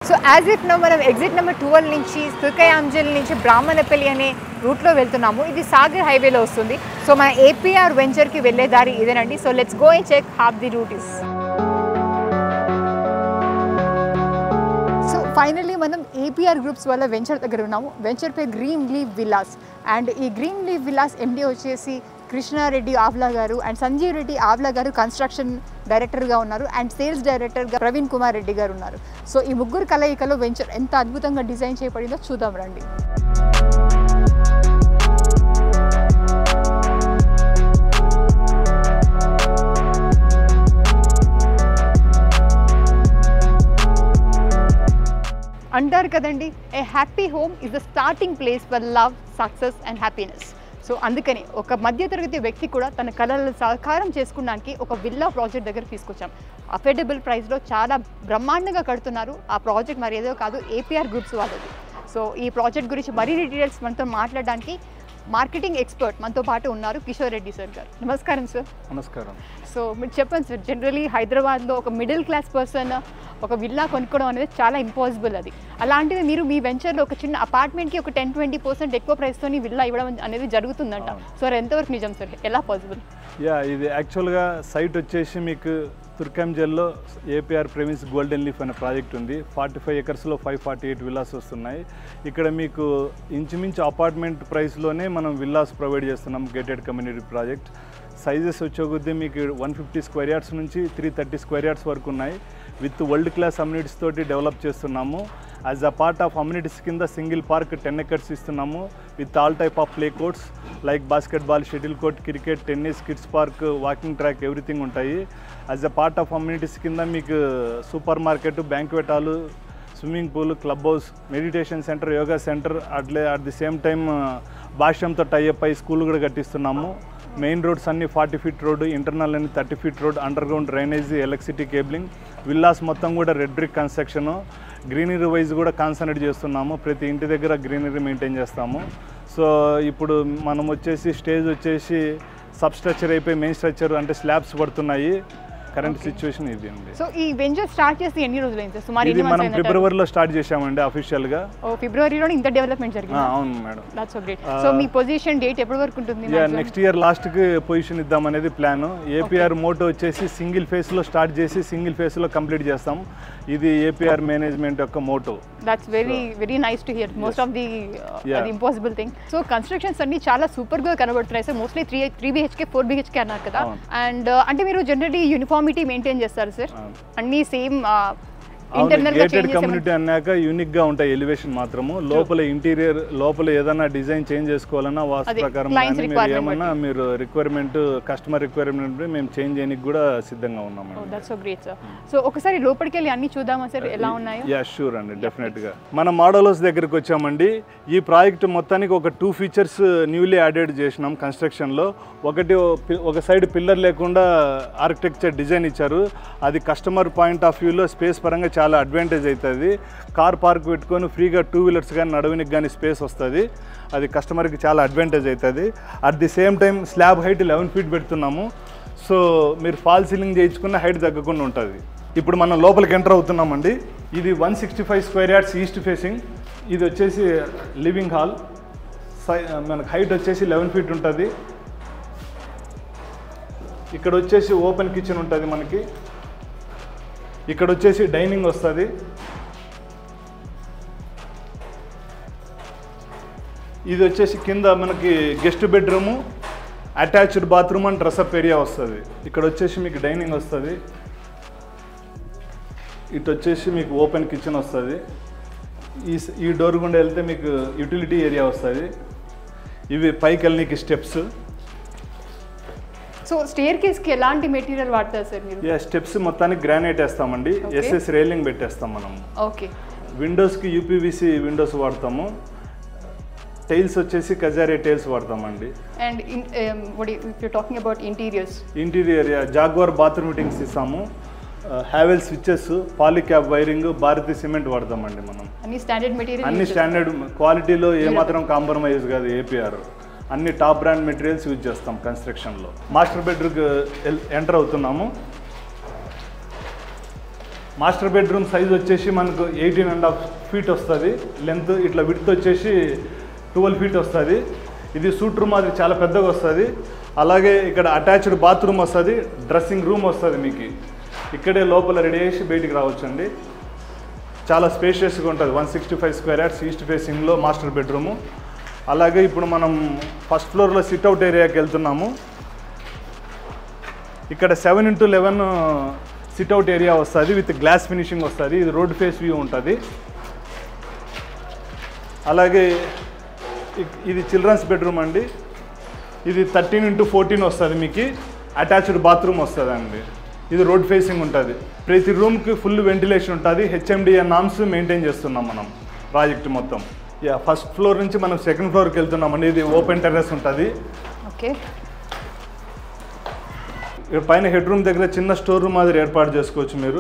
So as if no మనం exit number twelve నుంచి తుర్కయాంజల్ నుంచి బ్రాహ్మణపల్లి అనే రూట్లో వెళ్తున్నాము ఇది సాగర్ హైవేలో వస్తుంది సో మన ఏపీఆర్ వెంచర్కి వెళ్ళే దారి ఇదేనండి so let's go and check of the route is so finally మనం ఏపీఆర్ గ్రూప్స్ వల్ల వెంచర్ దగ్గర ఉన్నాము వెంచర్ పే గ్రీన్ లీవ్ విలాస్ అండ్ ఈ గ్రీన్ లీవ్ విలాస్ ఎండి వచ్చేసి కృష్ణారెడ్డి ఆవ్లా గారు అండ్ సంజీవ్ రెడ్డి ఆవ్లా గారు కన్స్ట్రక్షన్ డైరెక్టర్గా ఉన్నారు అండ్ సేల్స్ డైరెక్టర్గా ప్రవీణ్ కుమార్ రెడ్డి గారు ఉన్నారు సో ఈ ముగ్గురు కలయికలో వెంచర్ ఎంత అద్భుతంగా డిజైన్ చేయబడిందో చూద్దాం రండి అంటారు కదండి a happy home is the starting place for love success and happiness so అందుకని ఒక మధ్యతరగతి వ్యక్తి కూడా తన కళలను సహకారం చేసుకోవడానికి ఒక విల్లా ప్రాజెక్ట్ దగ్గర తీసుకొచ్చాం అఫోర్డబుల్ ప్రైస్లో చాలా బ్రహ్మాండంగా కడుతున్నారు ఆ ప్రాజెక్ట్ మరి ఏదో కాదు ఏపీఆర్ గ్రూప్స్ వాళ్ళది సో ఈ ప్రాజెక్ట్ గురించి మరిన్ని డీటెయిల్స్ మనతో మాట్లాడడానికి మార్కెటింగ్ ఎక్స్పర్ట్ మనతో పాటు ఉన్నారు కిషోర్ రెడ్డి సార్ గారు నమస్కారం సార్ నమస్కారం సో మీరు చెప్పండి సార్ జనరలీ హైదరాబాద్లో ఒక మిడిల్ క్లాస్ పర్సన్ ఒక విల్లా కొనుక్కోవడం అనేది చాలా ఇంపాసిబుల్ అది అలాంటిది మీరు మీ వెంచర్లో ఒక చిన్న అపార్ట్మెంట్కి ఒక టెన్ ట్వంటీ పర్సెంట్ ఎక్కువ ప్రైస్తో విల్లా ఇవ్వడం అనేది జరుగుతుందంట సో అది ఎంతవరకు నిజం సార్ ఎలా పాసిబుల్ యా ఇది యాక్చువల్గా సైట్ వచ్చేసి మీకు తుర్కంజల్లో ఏపీఆర్ ప్రెమిస్ గోల్డెన్ లీఫ్ అనే ప్రాజెక్ట్ ఉంది ఫార్టీ ఫైవ్ ఎకర్స్లో ఫైవ్ ఫార్టీ ఎయిట్ విల్లాస్ వస్తున్నాయి ఇక్కడ మీకు ఇంచుమించు అపార్ట్మెంట్ ప్రైస్లోనే మనం విల్లాస్ ప్రొవైడ్ చేస్తున్నాం గేటెడ్ కమ్యూనిటీ ప్రాజెక్ట్ సైజెస్ వచ్చే కొద్దీ మీకు వన్ ఫిఫ్టీ స్క్వేర్ యార్డ్స్ నుంచి త్రీ థర్టీ స్క్వేర్ యార్డ్స్ వరకు ఉన్నాయి విత్ వరల్డ్ క్లాస్ అమ్యూనిటీస్ తోటి డెవలప్ చేస్తున్నాము as a part of amenities కింద సింగిల్ పార్క్ టెన్ ఎకర్స్ ఇస్తున్నాము with all type of play courts like basketball shuttle court cricket tennis kids park walking track everything ఉంటాయి as a part of amenities కింద మీకు super market banquet hall swimming pool club house meditation centre yoga centre అట్లే at the same time భాష్యంతో tie up అయ్యి school కూడా కట్టిస్తున్నాము main roads అన్ని forty feet road internal అన్ని thirty feet road underground drainage electricity cabling villas మొత్తం కూడా red brick construction greenery wise కూడా కాన్సన్ట్రేట్ చేస్తున్నాము ప్రతి ఇంటి దగ్గర గ్రీనరీ మెయింటైన్ చేస్తాము సో ఇప్పుడు మనం వచ్చేసి స్టేజ్ వచ్చేసి సబ్ స్ట్రక్చర్ అయిపోయి మెయిన్ స్ట్రక్చర్ అంటే స్లాబ్స్ పడుతున్నాయి కరెంట్ సిచ్యువేషన్ ఇది అండి సో ఈ వెంచర్ స్టార్ట్ చేసి ఎన్ని రోజులు అయింది సార్ సుమారు ఇది ఎన్ని మనం మంత్స్ అయిందంటారు ఫిబ్రవరిలో స్టార్ట్ చేసామండి అఫీషియల్గా ఓ ఫిబ్రవరిలోనే ఇంత డెవలప్మెంట్ జరిగింది అవును madam that's so great so మీ పొజిషన్ డేట్ ఎప్పటి వరకు ఉంటుంది యా నెక్స్ట్ ఇయర్ లాస్ట్కి పొజిషన్ ఇద్దాం అనేది ప్లాన్ ఏపీఆర్ మోటో వచ్చేసి సింగిల్ ఫేస్లో స్టార్ట్ చేసి సింగిల్ ఫేస్లో కంప్లీట్ చేస్తాం ఇది ఏపీఆర్ మేనేజ్మెంట్ యొక్క motto that's very very nice to hear most of the Yeah. అది ఇంపాసిబుల్ థింగ్ సో కన్స్ట్రక్షన్స్ అన్ని చాలా సూపర్ గా కనబడుతున్నాయి sir mostly three three BHK four BHK అన్నారు కదా అవును. అండ్ అంటే మీరు జనరలీ యూనిఫార్మిటీ మెయింటైన్ చేస్తారు సార్ అవును. అన్ని సేమ్ అవును ఇంటర్నల్ గా గేటెడ్ చేంజెస్ కమ్యూనిటీ అన్నాక యూనిక్ గా ఉంటాయి ఎలివేషన్ మాత్రము లోపల ఇంటీరియర్ లోపల ఏదైనా డిజైన్ చేంజ్ చేసుకోవాలన్నా వాస్తు అదే, ప్రకారం clients కానీ మీరు requirement ఏమన్నా మీరు రిక్వైర్మెంట్ కస్టమర్ రిక్వైర్మెంట్ మేము చేంజ్ చేయడానికి కూడా సిద్ధంగా ఉన్నామండి that's so great sir so ఒకసారి లోపలికి వెళ్ళి అన్ని చూద్దామా సార్ ఎలా ఉన్నాయో యా షూర్ అండి డెఫినెట్గా మన మోడల్ హౌస్ దగ్గరికి వచ్చామండి ఈ ప్రాజెక్ట్ మొత్తానికి ఒక టూ ఫీచర్స్ న్యూలీ యాడెడ్ చేసినాం కన్స్ట్రక్షన్లో ఒకటి పి- ఒక సైడ్ పిల్లర్ లేకుండా ఆర్కిటెక్చర్ డిజైన్ ఇచ్చారు అది కస్టమర్ పాయింట్ ఆఫ్ వ్యూలో స్పేస్ పరంగా చాలా అడ్వాంటేజ్ అవుతుంది కార్ పార్క్ పెట్టుకొని ఫ్రీగా టూ వీలర్స్ కానీ నడవనికి కానీ స్పేస్ వస్తుంది అది కస్టమర్కి చాలా అడ్వాంటేజ్ అవుతుంది at the same time slab height eleven feet పెడుతున్నాము సో మీరు ఫాల్ సీలింగ్ చేయించుకున్న హైట్ తగ్గకుండా ఉంటుంది ఇప్పుడు మనం లోపలికి ఎంటర్ అవుతున్నామండి ఇది one sixty five square yards east facing ఇది వచ్చేసి లివింగ్ హాల్ సై మనకు హైట్ వచ్చేసి లెవెన్ ఫీట్ ఉంటుంది ఇక్కడ వచ్చేసి ఓపెన్ కిచెన్ ఉంటుంది మనకి ఇక్కడ వచ్చేసి డైనింగ్ వస్తుంది ఇది వచ్చేసి కింద మనకి guest bedroom attached bathroom and dress up area వస్తుంది ఇక్కడ వచ్చేసి మీకు డైనింగ్ వస్తుంది ఇటు వచ్చేసి మీకు ఓపెన్ కిచెన్ వస్తుంది ఈ స- ఈ డోర్ గుండా వెళ్తే మీకు యూటిలిటీ ఏరియా వస్తుంది ఇవి పైకి వెళ్ళనీకి స్టెప్స్ సో స్టేర్ కేస్ కి ఎలాంటి మెటీరియల్ వాడతారు సార్ మీరు యా స్టెప్స్ మొత్తానికి గ్రానైట్ వేస్తామండి Okay. ఎస్ఎస్ రైలింగ్ పెట్టేస్తాం మనం ఓకే విండోస్కి యూపీవీసీ విండోస్ వాడతాము టైల్స్ వచ్చేసి కజారే టైల్స్ వాడతామండి and if you talking about interiors interior Jaquar bathroom fittings ఇస్తాము Havells switches Polycab wiring Bharathi cement వాడతామండి మనం అన్ని స్టాండర్డ్ మెటీరియల్ అన్ని స్టాండర్డ్ క్వాలిటీలో ఏమాత్రం కాంప్రమైజ్ కాదు ఏపీఆర్ అన్ని టాప్ బ్రాండ్ మెటీరియల్స్ యూజ్ చేస్తాం కన్స్ట్రక్షన్లో మాస్టర్ బెడ్రూమ్ ఎంటర్ అవుతున్నాము మాస్టర్ బెడ్రూమ్ సైజ్ వచ్చేసి మనకు ఎయిటీన్ అండ్ హాఫ్ ఫీట్ వస్తుంది లెంత్ ఇట్లా విడ్త్ వచ్చేసి ట్వెల్వ్ ఫీట్ వస్తుంది ఇది సూట్ రూమ్ అది చాలా పెద్దగా వస్తుంది అలాగే ఇక్కడ అటాచ్డ్ బాత్రూమ్ వస్తుంది డ్రెస్సింగ్ రూమ్ వస్తుంది మీకు ఇక్కడే లోపల రెడీ చేసి బయటికి రావచ్చండి చాలా స్పేషియస్గా ఉంటుంది one sixty five square yards east ఫేసింగ్లో మాస్టర్ బెడ్రూము అలాగే ఇప్పుడు మనం ఫస్ట్ ఫ్లోర్లో సిట్అవుట్ ఏరియాకి వెళ్తున్నాము ఇక్కడ seven into eleven sit out area వస్తుంది విత్ గ్లాస్ ఫినిషింగ్ వస్తుంది ఇది రోడ్ ఫేస్ వ్యూ ఉంటుంది అలాగే ఇ- ఇది చిల్డ్రన్స్ బెడ్రూమ్ అండి ఇది థర్టీన్ ఇంటూ ఫోర్టీన్ వస్తుంది మీకు అటాచ్డ్ బాత్రూమ్ వస్తుంది అండి ఇది రోడ్ ఫేసింగ్ ఉంటుంది ప్రతి రూమ్కి ఫుల్ వెంటిలేషన్ ఉంటుంది హెచ్ఎండిఏ నామ్స్ మెయింటైన్ చేస్తున్నాం మనం ప్రాజెక్ట్ మొత్తం యా ఫస్ట్ ఫ్లోర్ నుంచి మనం సెకండ్ ఫ్లోర్కి వెళ్తున్నామండి ఇది ఓపెన్ టెర్రస్ ఉంటుంది ఓకే ఇక్కడ పైన హెడ్ రూమ్ దగ్గర చిన్న స్టోర్ రూమ్ మాదిరి ఏర్పాటు చేసుకోవచ్చు మీరు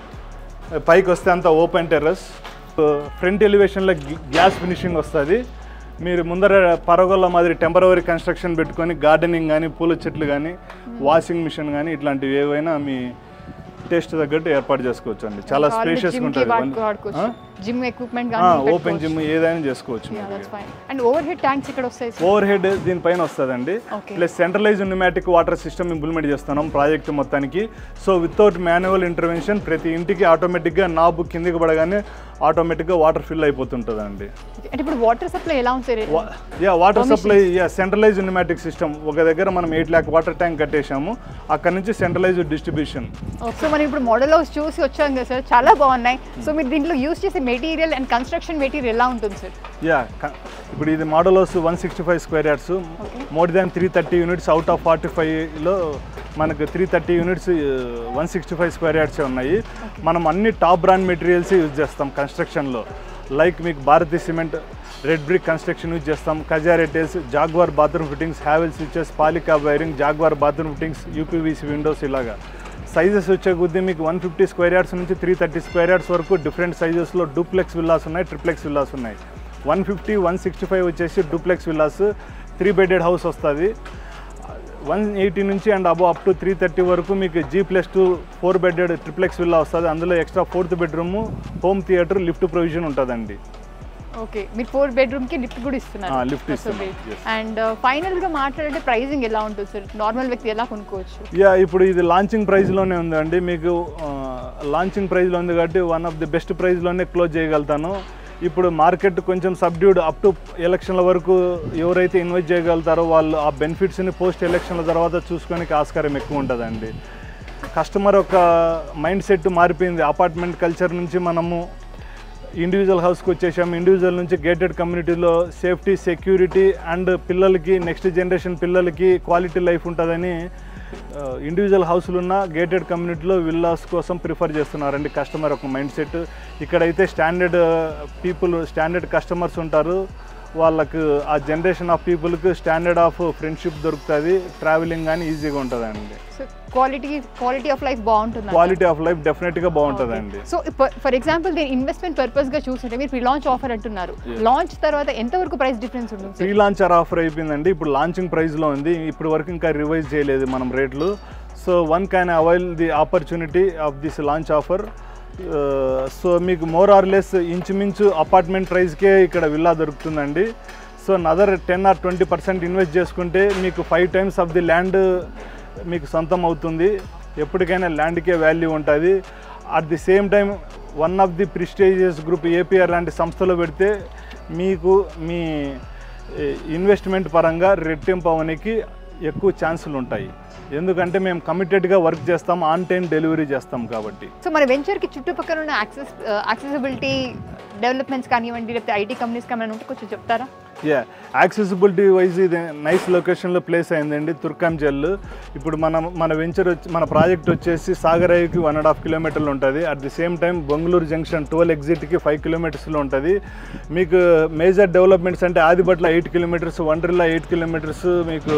పైకి వస్తే అంతా ఓపెన్ టెర్రస్ ఫ్రంట్ ఎలివేషన్లో గ్లాస్ ఫినిషింగ్ వస్తుంది మీరు ముందర పరగొల్ల మాదిరి టెంపరవరీ కన్స్ట్రక్షన్ పెట్టుకొని గార్డెనింగ్ కానీ పూల చెట్లు కానీ వాషింగ్ మిషన్ కానీ ఇట్లాంటివి ఏవైనా మీ టేస్ట్ తగ్గట్టు ఏర్పాటు చేసుకోవచ్చు అండి చాలా స్పేషియస్గా ఉంటుంది వాడుకోవచ్చు జిమ్ ఎక్విప్మెంట్ ఓపెన్ జిమ్ ఏదైనా చేసుకోవచ్చు మీరు అండ్ ఓవర్ హెడ్ ట్యాంక్స్ ఇక్కడ వస్తాయి సార్ ఓవర్ హెడ్ దీనిపైన వస్తుందండి Okay. Plus centralise pneumatic water system implement చేస్తున్నాం ప్రాజెక్ట్ మొత్తానికి సో వితౌట్ మాన్యువల్ ఇంటర్వెన్షన్ ప్రతి ఇంటికి ఆటోమేటిక్గా నాబు కిందికి పడగానే ఆటోమేటిక్గా వాటర్ ఫిల్ అయిపోతుంటుందండి అంటే ఇప్పుడు వాటర్ సప్లై ఎలా ఉంది sir yeah water supply yeah centralise pneumatic system ఒక దగ్గర మనం ఎయిట్ ల్యాక్ వాటర్ ట్యాంక్ కట్టేశాము అక్కడ నుంచి సెంట్రలైజ్ డిస్ట్రిబ్యూషన్ సో మనం ఇప్పుడు మోడల్ హౌస్ చూసి వచ్చాం కదా సార్ చాలా బాగున్నాయి సో మీరు దీంట్లో యూస్ చేసే మెటీరియల్ అండ్ కన్స్ట్రక్షన్ మెటీరియల్ ఎలా ఉంటుంది సార్ యా క- ఇప్పుడు ఇది model house one sixty five square yards more than three thirty units out of forty ఫైవ్లో మనకు three thirty units one sixty five square yards ఉన్నాయి మనం అన్ని టాప్ బ్రాండ్ మెటీరియల్స్ యూజ్ చేస్తాం కన్స్ట్రక్షన్లో లైక్ మీకు Bharathi cement red brick construction use చేస్తాం Kajaria tiles Jaquar bathroom fittings Havells switches Polycab wiring Jaquar bathroom fittings UPVC windows ఇలాగా సైజెస్ వచ్చే కొద్దీ మీకు వన్ ఫిఫ్టీ స్క్వేర్ యార్డ్స్ నుంచి త్రీ థర్టీ స్క్వేర్ యార్డ్స్ వరకు డిఫరెంట్ సైజెస్లో డూప్లెక్స్ విల్లాస్ ఉన్నాయి ట్రిప్లెక్స్ విల్లాస్ ఉన్నాయి one fifty one sixty five వచ్చేసి duplex villas three bedded house వస్తుంది వన్ ఎయిటీ నుంచి అండ్ అబో అప్ టు త్రీ థర్టీ వరకు మీకు G plus two four bedded triplex villa వస్తుంది అందులో extra fourth bedroom home theatre lift provision ఉంటుందండి okay మీరు ఫోర్ బెడ్రూమ్ కి లిఫ్ట్ కూడా ఇస్తున్నారు ఆ, lift ఇస్తున్నాం, yes. అండ్ ఫైనల్ గా మాట్లాడితే ప్రైజింగ్ ఎలా ఉంటుంది సార్ నార్మల్ వ్యక్తి ఎలా కొనుక్కోవచ్చు యా ఇప్పుడు ఇది లాంచింగ్ ప్రైస్లోనే ఉందండి మీకు లాంచింగ్ ప్రైస్లో ఉంది కాబట్టి వన్ ఆఫ్ ది బెస్ట్ ప్రైస్లోనే క్లోజ్ చేయగలుగుతాను ఇప్పుడు మార్కెట్ కొంచెం సబ్డ్యూడ్ అప్ టు ఎలక్షన్ల వరకు ఎవరైతే ఇన్వెస్ట్ చేయగలుగుతారో వాళ్ళు ఆ బెనిఫిట్స్ని పోస్ట్ ఎలక్షన్ల తర్వాత చూసుకోనికి ఆస్కారం ఎక్కువ ఉంటుందండి కస్టమర్ ఒక మైండ్ సెట్ మారిపోయింది అపార్ట్మెంట్ కల్చర్ నుంచి మనము ఇండివిజువల్ హౌస్కి వచ్చేసాం ఇండివిజువల్ నుంచి గేటెడ్ కమ్యూనిటీలో సేఫ్టీ సెక్యూరిటీ అండ్ పిల్లలకి నెక్స్ట్ జనరేషన్ పిల్లలకి క్వాలిటీ లైఫ్ ఉంటుందని ఇండివిజువల్ హౌస్లు ఉన్న గేటెడ్ కమ్యూనిటీలో విల్లాస్ కోసం ప్రిఫర్ చేస్తున్నారండి కస్టమర్ ఒక మైండ్ సెట్ ఇక్కడైతే స్టాండర్డ్ పీపుల్ స్టాండర్డ్ కస్టమర్స్ ఉంటారు వాళ్ళకు ఆ జనరేషన్ ఆఫ్ పీపుల్కి స్టాండర్డ్ ఆఫ్ ఫ్రెండ్షిప్ దొరుకుతుంది ట్రావెలింగ్ కానీ ఈజీగా ఉంటుందండి so quality quality of life బాగుంటుంది క్వాలిటీ ఆఫ్ లైఫ్ డెఫినెట్గా బాగుంటుందండి సో ఫర్ ఎగ్జాంపుల్ దీని ఇన్వెస్ట్మెంట్ పర్పస్ గా చూస్తుంటే మీరు ప్రీ లాంచ్ ఆఫర్ అంటున్నారు లాంచ్ తర్వాత ఎంత వరకు ప్రైస్ డిఫరెన్స్ ఉంటుంది ప్రీ లాంచర్ ఆఫర్ అయిపోయిందండి ఇప్పుడు లాంచింగ్ ప్రైస్లో ఉంది ఇప్పుడు వరకు ఇంకా రివైజ్ చేయలేదు మనం రేట్లు so one can avail the opportunity of this launch offer so మీకు మోర్ ఆర్ లెస్ ఇంచుమించు అపార్ట్మెంట్ ప్రైస్కే ఇక్కడ విల్లా దొరుకుతుందండి so another ten or twenty percent invest చేసుకుంటే మీకు five times of the land మీకు సొంతం అవుతుంది ఎప్పటికైనా ల్యాండ్కే వాల్యూ ఉంటుంది at the same time one of the prestigious group APR లాంటి సంస్థలో పెడితే మీకు మీ ఇన్వెస్ట్మెంట్ పరంగా రెట్టింపు అవనికి ఎక్కువ ఛాన్సులు ఉంటాయి ఎందుకంటే మేము కమిటెడ్గా వర్క్ చేస్తాం ఆన్ టైం డెలివరీ చేస్తాం కాబట్టి సో మన వెంచర్ కి చుట్టుపక్కల ఉన్న యాక్సెస్ యాక్సెసిబిలిటీ డెవలప్మెంట్స్ కానివ్వండి లేకపోతే ఐటీ కంపెనీస్ కానీ ఉంటే కొంచెం చెప్తారా యా యాక్సెసిబిలిటీ వైజ్ ఇది నైస్ లొకేషన్లో ప్లేస్ అయిందండి తుర్కాం జెల్ ఇప్పుడు మన మన వెంచర్ వచ్చి మన ప్రాజెక్ట్ వచ్చేసి సాగరాయికి వన్ అండ్ హాఫ్ కిలోమీటర్లు ఉంటుంది at the same time Bengaluru junction twelve ఎగ్జిట్కి ఫైవ్ కిలోమీటర్స్లో ఉంటుంది మీకు మేజర్ డెవలప్మెంట్స్ అంటే Adibatla eight kilometres Wonderla eight kilometres మీకు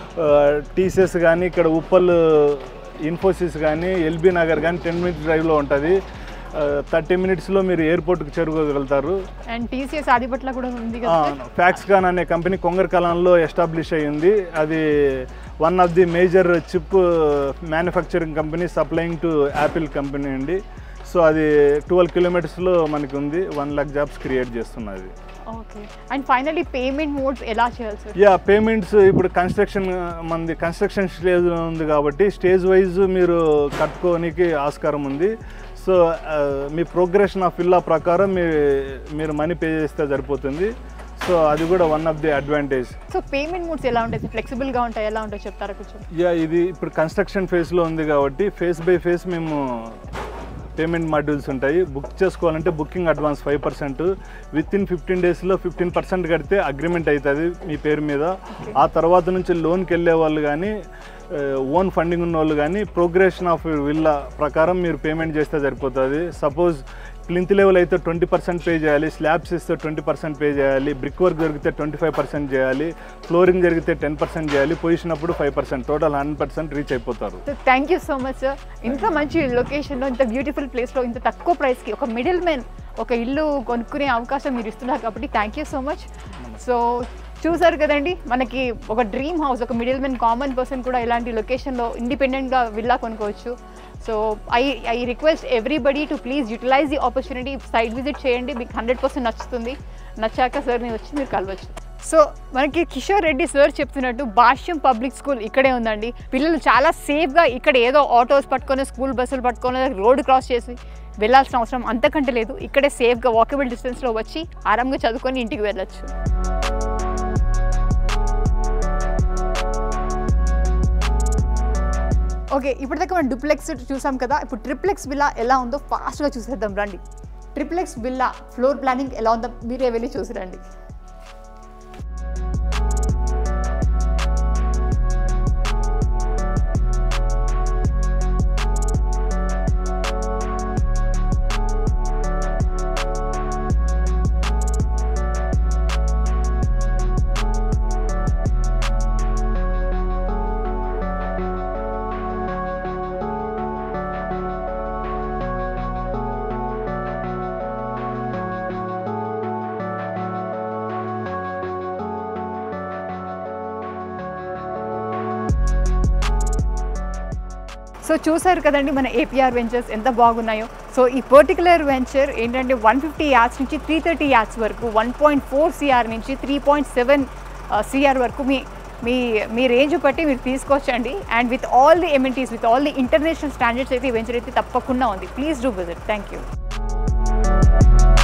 టీసీఎస్ కానీ ఇక్కడ ఉప్పల్ ఇన్ఫోసిస్ కానీ ఎల్బీ నగర్ కానీ టెన్ మినిట్స్ డ్రైవ్లో ఉంటుంది థర్టీ మినిట్స్లో మీరు ఎయిర్పోర్ట్కి చేరుకోగలుగుతారు అండ్ టీసీఎస్ ఆదిపట్ల కూడా ఉంది కదా sir? ఫ్యాక్స్కాన్ అనే కంపెనీ కొంగరకాలంలో ఎస్టాబ్లిష్ అయ్యింది అది one of the major chip manufacturing company supplying to Apple company అండి సో అది ట్వెల్వ్ కిలోమీటర్స్లో మనకి ఉంది వన్ లాక్ జాబ్స్ క్రియేట్ చేస్తున్నది okay and finally payment modes ఎలా చేయాలి సార్ యా పేమెంట్స్ ఇప్పుడు కన్స్ట్రక్షన్ మంది కన్స్ట్రక్షన్ స్టేజ్ ఉంది కాబట్టి స్టేజ్ వైజ్ మీరు కట్టుకోనికి ఆస్కారం ఉంది సో ఆ, మీ ప్రోగ్రెషన్ ఆఫ్ ఇల్లా ప్రకారం మీ మీరు మనీ పే చేస్తే సరిపోతుంది సో అది కూడా one of the advantage so payment modes ఎలా ఉంటాయి సార్ ఫ్లెక్సిబుల్గా ఉంటాయి ఎలా ఉంటాయి చెప్తారా కొంచెం యా ఇది ఇప్పుడు కన్స్ట్రక్షన్ ఫేజ్లో ఉంది కాబట్టి ఫేస్ బై ఫేస్ మేము పేమెంట్ మాడ్యూల్స్ ఉంటాయి బుక్ చేసుకోవాలంటే booking advance five percent with within డేస్లో ఫిఫ్టీన్ పర్సెంట్ కడితే అగ్రిమెంట్ అవుతుంది మీ పేరు మీద ఆ తర్వాత నుంచి లోన్కి వెళ్ళే వాళ్ళు కానీ ఓన్ ఫండింగ్ ఉన్న వాళ్ళు కానీ ప్రోగ్రెషన్ ఆఫ్ విల్లా ప్రకారం మీరు పేమెంట్ చేస్తే సరిపోతుంది సపోజ్ ప్లింత్ లెవెల్ అయితే ట్వంటీ పర్సెంట్ పే చేయాలి స్లాబ్స్ ఇస్తే ట్వంటీ పర్సెంట్ పే చేయాలి బ్రిక్ వర్క్ జరిగితే ట్వంటీ ఫైవ్ పర్సెంట్ చేయాలి ఫ్లోరింగ్ జరిగితే టెన్ పర్సెంట్ చేయాలి పొజిషన్ అప్పుడు five percent total hundred percent reach అయిపోతారు so thank you so much sir ఇంత మంచి లొకేషన్లో ఇంత బ్యూటిఫుల్ ప్లేస్లో ఇంత తక్కువ ప్రైస్కి ఒక మిడిల్ మెన్ ఒక ఇల్లు కొనుక్కునే అవకాశం మీరు ఇస్తున్నారు కాబట్టి thank you so much so చూసారు కదండి మనకి ఒక డ్రీమ్ హౌస్ ఒక మిడిల్ మెన్ కామన్ పర్సన్ కూడా ఇలాంటి లొకేషన్లో ఇండిపెండెంట్గా విల్లా కొనుక్కోవచ్చు so I I request everybody to please utilise the opportunity site visit చేయండి మీకు హండ్రెడ్ పర్సెంట్ నచ్చుతుంది నచ్చాక సార్ని వచ్చి మీరు కలవచ్చు సో మనకి కిషోర్ రెడ్డి సార్ చెప్తున్నట్టు భాష్యం పబ్లిక్ స్కూల్ ఇక్కడే ఉందండి పిల్లలు చాలా సేఫ్గా ఇక్కడ ఏదో ఆటోస్ పట్టుకొని స్కూల్ బస్సులు పట్టుకొని రోడ్డు క్రాస్ చేసి వెళ్ళాల్సిన అవసరం అంతకంటే లేదు ఇక్కడే సేఫ్గా వాకబుల్ డిస్టెన్స్లో వచ్చి ఆరాంగా చదువుకొని ఇంటికి వెళ్ళొచ్చు ఓకే ఇప్పటిదాకా మనం డూప్లెక్స్ చూసాం కదా ఇప్పుడు ట్రిప్లెక్స్ విల్లా ఎలా ఉందో ఫాస్ట్గా చూసేద్దాం రండి ట్రిప్లెక్స్ విల్లా ఫ్లోర్ ప్లానింగ్ ఎలా ఉందో మీరే వెళ్ళి చూసి రండి సో చూసారు కదండి మన ఏపీఆర్ వెంచర్స్ ఎంత బాగున్నాయో సో ఈ పర్టికులర్ వెంచర్ ఏంటంటే వన్ ఫిఫ్టీ యాడ్స్ నుంచి త్రీ థర్టీ యాడ్స్ వరకు వన్ పాయింట్ ఫోర్ సిఆర్ నుంచి త్రీ పాయింట్ సెవెన్ సిఆర్ వరకు మీ మీ మీ రేంజ్ బట్టి మీరు తీసుకోవచ్చండి and with all the amenities with all the international standards అయితే ఈ వెంచర్ అయితే తప్పకుండా ఉంది please do visit thank you